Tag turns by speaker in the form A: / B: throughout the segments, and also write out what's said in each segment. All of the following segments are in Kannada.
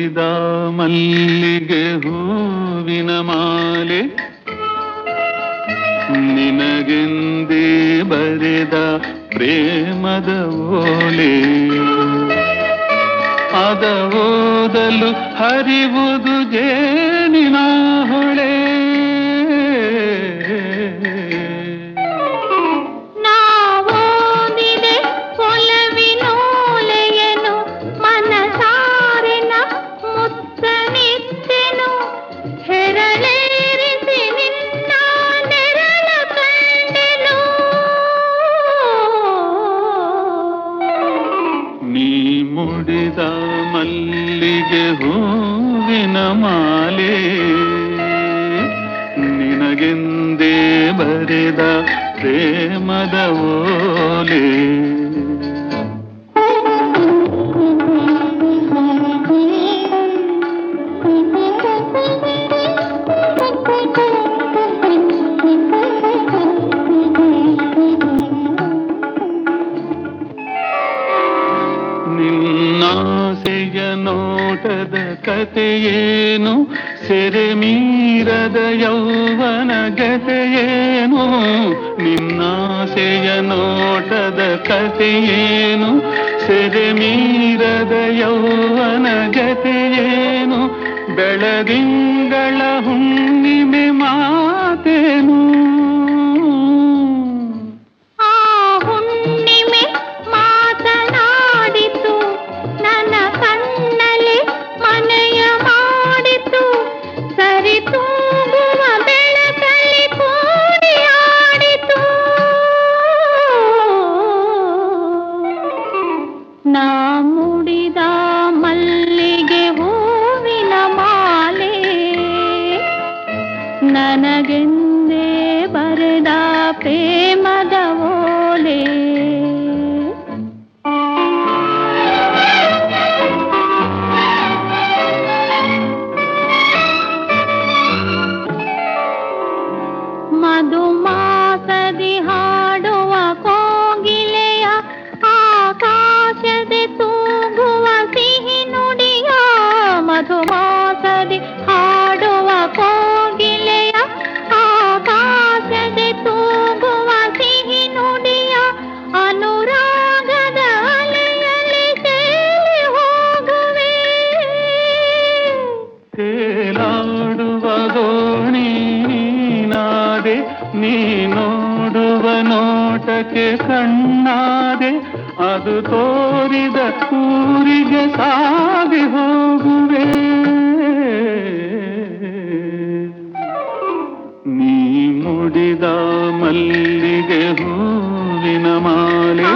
A: ಮುಡಿದ ಮಲ್ಲಿಗೆ ಹೂವಿನ ಮಾಲೆ ನಿನಗೆಂದೇ ಬರೆದ ಪ್ರೇಮದ ಓಲೆ ಅದ ಓದಲು ಹರಿವುದು ಜೇನಿನ ಹೊಳೆ
B: ನಾವೋದಿದೆ ಒಲವಿನೋಲೆಯನು ಮನಸಾರೆನ ಮುತ್ತನಿತ್ತೆನು ಹೆರಳೇರಿಸಿ ನಿನ್ನ ನೆರಳ ಕಂಡೆನು
A: ನೀ ಮುಡಿದ ಮಲ್ಲಿಗೆ ಹೂವಿನ ಮಾಲೆ ನಿನಗೆಂದೇ ಬರೆದ ಪ್ರೇಮದ ಓಲೆ ನಿನ್ನಾಸೆಯ ನೋಟದ ಕಥೆಯೇನು ಸೆರೆ ಮೀರದ ಯೌವನ ಗತೆಯೇನು ನಿನ್ನಾಸೆಯ ನೋಟದ ಕಥೆಯೇನು ಸೆರೆ ಮೀರದ ಯೌವನ ಗತೆಯೇನು ಬೆಳದಿಂಗಳ ಹುಣ್ಣಿಮೆ ಮಾತೇನು
B: ಆ ಹುಣ್ಣಿಮೆ ಮಾತನಾಡಿತು ನನ್ನ ಕಣ್ಣಲ್ಲಿ ಮನೆಯ ಮಾಡಿತು ಸರಿತೂಗುವ ಬೆಳಕಲ್ಲಿ ಕೂಡಿ ಆಡಿತು ನಾ ಮುಡಿದ ಮಲ್ಲಿಗೆ ಹೂವಿನ ಮಾಲೆ ನನಗೆಂದೇ ಬರೆದ ಪ್ರೇಮದ ಓಲೆ ಮಧುಮಾಸದಿ ಹಾಡುವ ಕೋಗಿಲೆಯ ಆಕಾಶದೆ ತೂಗುವ ಸಿಹಿ ನುಡಿಯ ಮಧುಮಾಸದಿ ಹಾಡುವ ಕೋಗಿಲೆಯ ಆಕಾಶದೆ ತೂಗುವ ಸಿಹಿ ನುಡಿಯ ಅನುರಾಗದ ಅಲೆಯಲ್ಲಿ ತೇಲಿ ಹೋಗುವೆ
A: ತೇಲಾಡುವ ದೋಣಿ ನೀನಾದೆ ನೀ ನೋಡುವ ನೋಟಕ್ಕೆ ಕಣ್ಣಾದೆ ಅದು ತೋರಿದ ಊರಿಗೆ ಸಾಗಿ ಹೋಗುವೆ ನೀ ಮುಡಿದ ಮಲ್ಲಿಗೆ ಹೂವಿನ ಮಾಲೆ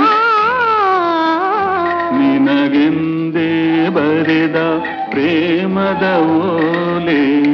A: ನಿನಗೆಂದೇ ಬರೆದ ಪ್ರೇಮದ ಓಲೆ